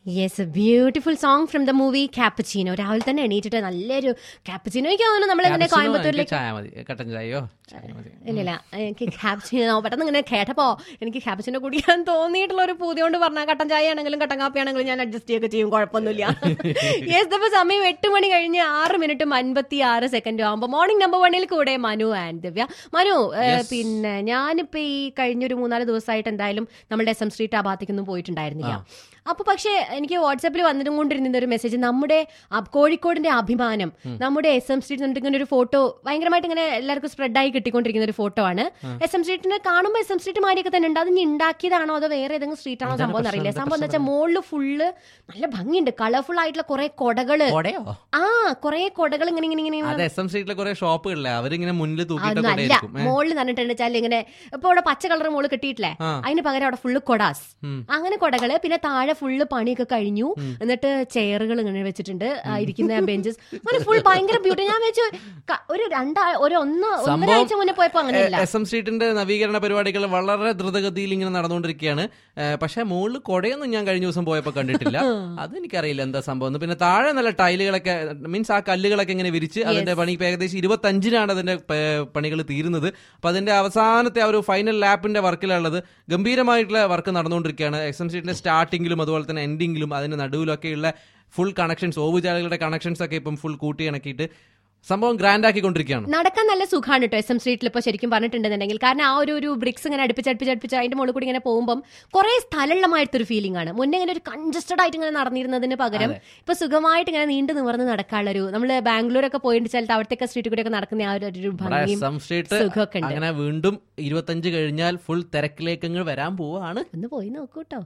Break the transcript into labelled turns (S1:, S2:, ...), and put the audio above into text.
S1: Yes beautiful song from the movie cappuccino രാവിലെ തന്നെ എണീറ്റിട്ട് നല്ലൊരു കാപ്പച്ചീനോ എനിക്ക് തോന്നുന്നു നമ്മളെങ്ങനെ
S2: Cappuccino
S1: കോയമ്പത്തൂരിലേക്ക്
S2: എനിക്ക് ചായ മതി കട്ടൻ ചായയോ ചായ മതി
S1: ഇല്ലില്ല എനിക്ക് ക്യാപ്ച്ചിനോ പെട്ടെന്ന് ഇങ്ങനെ കേട്ടപ്പോ എനിക്ക് ക്യാപ്ച്ചിനോ കുടിക്കാൻ തോന്നിയിട്ടുള്ള ഒരു പൂതി കൊണ്ട് പറഞ്ഞാൽ കട്ടൻ ചായ ആണെങ്കിലും കട്ടൻ കാപ്പി ആണെങ്കിലും ഞാൻ അഡ്ജസ്റ്റ് ചെയ്യുകയൊക്കെ ചെയ്യും കുഴപ്പമൊന്നുമില്ല യെസ് ഇപ്പൊ സമയം എട്ട് മണി കഴിഞ്ഞ് ആറ് മിനിറ്റും അൻപത്തി ആറ് സെക്കൻഡും ആകുമ്പോൾ മോർണിംഗ് നമ്പർ വണ്ണിൽ കൂടെ മനു ആൻഡ് ദിവ്യ മനു ഏഹ്, പിന്നെ ഞാനിപ്പോ ഈ കഴിഞ്ഞൊരു മൂന്നാല് ദിവസമായിട്ട് എന്തായാലും നമ്മുടെ എസ് എം സ്ട്രീറ്റ് ആ ഭാഗത്തേക്കൊന്നും പോയിട്ടുണ്ടായിരുന്നില്ല അപ്പൊ പക്ഷേ എനിക്ക് വാട്സാപ്പിൽ വന്നിട്ടും കൊണ്ടിരുന്ന ഒരു മെസ്സേജ് നമ്മുടെ അബ് കോഴിക്കോടിന്റെ അഭിമാനം നമ്മുടെ എസ് എം സ്ട്രീറ്റ് എന്നിട്ട് ഇങ്ങനെ ഒരു ഫോട്ടോ ഭയങ്കരമായിട്ട് ഇങ്ങനെ എല്ലാവർക്കും സ്പ്രെഡായി കിട്ടിക്കൊണ്ടിരിക്കുന്ന ഒരു ഫോട്ടോ ആണ് എസ് എം സ്ട്രീറ്റിനെ കാണുമ്പോൾ എസ് എം സ്ട്രീറ്റ് മാരിയൊക്കെ തന്നെ ഉണ്ട് അത് ഇനി ഉണ്ടാക്കിയതാണോ അതോ വേറെ ഏതെങ്കിലും സ്ട്രീറ്റ് ആണോ സംഭവം എന്നറിയില്ല സംഭവം എന്ന് വെച്ചാൽ മുകളിൽ ഫുള്ള് നല്ല ഭംഗിയുണ്ട് കളർഫുൾ ആയിട്ടുള്ള കുറെ കൊടകള്
S2: കൊടയോ
S1: ആ കുറെ കൊടകൾ ഇങ്ങനെ ഇങ്ങനെ ഇങ്ങനെ
S2: അത് എസ് എം സ്ട്രീറ്റിലെ കുറെ ഷോപ്പുകളിലെ അവരിങ്ങനെ മുന്നിൽ തൂക്കിയിട്ട
S1: അതൊന്നും അല്ല
S2: കൊടയായിരിക്കും ഏ.
S1: മുകളിൽ പറഞ്ഞിട്ടുണ്ട് വെച്ചാൽ ഇങ്ങനെ ഇപ്പൊ ഇവിടെ പച്ച കളർ മുകളിൽ കിട്ടിയിട്ടില്ലേ
S2: ആ.
S1: അതിന് പകരം അവിടെ ഫുള്ള് കൊടാസ്
S2: ഉം.
S1: അങ്ങനെ കൊടകള് പിന്നെ താഴെ ഫുള്ള് പണിയൊക്കെ കഴിഞ്ഞു എന്നിട്ട് ചെയറുകൾ ഇങ്ങനെ വെച്ചിട്ടുണ്ട് ആ, ഇരിക്കുന്ന ബെഞ്ചസ് അങ്ങനെ ഫുൾ ഭയങ്കര ബ്യൂട്ടി ഞാൻ വെച്ചു ക- ഒരു രണ്ടാ ഒരു ഒന്ന് ഒന്നര ആഴ്ച മുന്നേ പോയപ്പോ അങ്ങനെയല്ല
S2: എസ് എം സ്ട്രീറ്റിന്റെ നവീകരണ പരിപാടികൾ വളരെ ദ്രുതഗതിയിൽ ഇങ്ങനെ നടന്നുകൊണ്ടിരിക്കുകയാണ് ഏ, പക്ഷേ മുകളിൽ കൊടയൊന്നും ഞാൻ കഴിഞ്ഞ ദിവസം പോയപ്പോൾ കണ്ടിട്ടില്ല അതെനിക്കറിയില്ല എന്താ സംഭവം എന്ന്. പിന്നെ താഴെ നല്ല ടൈലുകളൊക്കെ മീൻസ് ആ കല്ലുകളൊക്കെ ഇങ്ങനെ വിരിച്ച് അതിന്റെ പണി ഇപ്പൊ ഏകദേശം ഇരുപത്തഞ്ചിനാണ് അതിന്റെ പണികൾ തീരുന്നത് അപ്പൊ അതിന്റെ അവസാനത്തെ ആ ഒരു ഫൈനൽ ലാപ്പിന്റെ വർക്കിലുള്ളത് ഗംഭീരമായിട്ടുള്ള വർക്ക് നടന്നുകൊണ്ടിരിക്കുകയാണ് എസ് എം സ്ട്രീറ്റിന്റെ സ്റ്റാർട്ടിങ്ങിലും അതുപോലെ തന്നെ എൻഡിങ്ങിലും അതിന്റെ നടുവിലൊക്കെയുള്ള ഫുൾ കണക്ഷൻസ് ഓവുചാലുകളുടെ കണക്ഷൻസ് ഒക്കെ ഇപ്പം ഫുൾ കൂട്ടി ഇണക്കിയിട്ട് സംഭവം ഗ്രാൻഡ് ആക്കിക്കൊണ്ടിരിക്കുകയാണ്
S1: നടക്കാൻ നല്ല സുഖമാണ് കേട്ടോ എസ് എം സ്ട്രീറ്റിൽ ഇപ്പൊ ശരിക്കും പറഞ്ഞിട്ടുണ്ടെന്നുണ്ടെങ്കിൽ കാരണം ആ ഒരു ഒരു ബ്രിക്സ് ഇങ്ങനെ അടുപ്പിച്ച് അടുപ്പിച്ച് അടുപ്പിച്ച് അതിന്റെ മുകളിൽ കൂടി ഇങ്ങനെ പോകുമ്പോൾ കുറെ സ്ഥലമുള്ളമായിട്ടൊരു ഫീലിംഗ് ആണ് മുന്നേ ഇങ്ങനെ ഒരു കൺജസ്റ്റഡ് ആയിട്ട് ഇങ്ങനെ നടന്നിരുന്നതിന് പകരം ഇപ്പൊ സുഖമായിട്ട് ഇങ്ങനെ നീണ്ടു നിവർന്ന് നടക്കാനുള്ള ഒരു നമ്മൾ ബാംഗ്ലൂരൊക്കെ പോയിട്ട് ചിലത്ത് അവിടത്തെ സ്ട്രീറ്റ് കൂടെ ഒക്കെ നടക്കുന്ന ആ ഒരു ഒരു ഭംഗിയും
S2: എസ് എം സ്ട്രീറ്റ്
S1: സുഖമൊക്കെ ഉണ്ട്
S2: അങ്ങനെ വീണ്ടും ഇരുപത്തഞ്ച് കഴിഞ്ഞാൽ ഫുൾ തിരക്കിലേക്ക് അങ്ങ് വരാൻ പോവാണ്
S1: ഒന്ന് പോയി നോക്കൂട്ടോ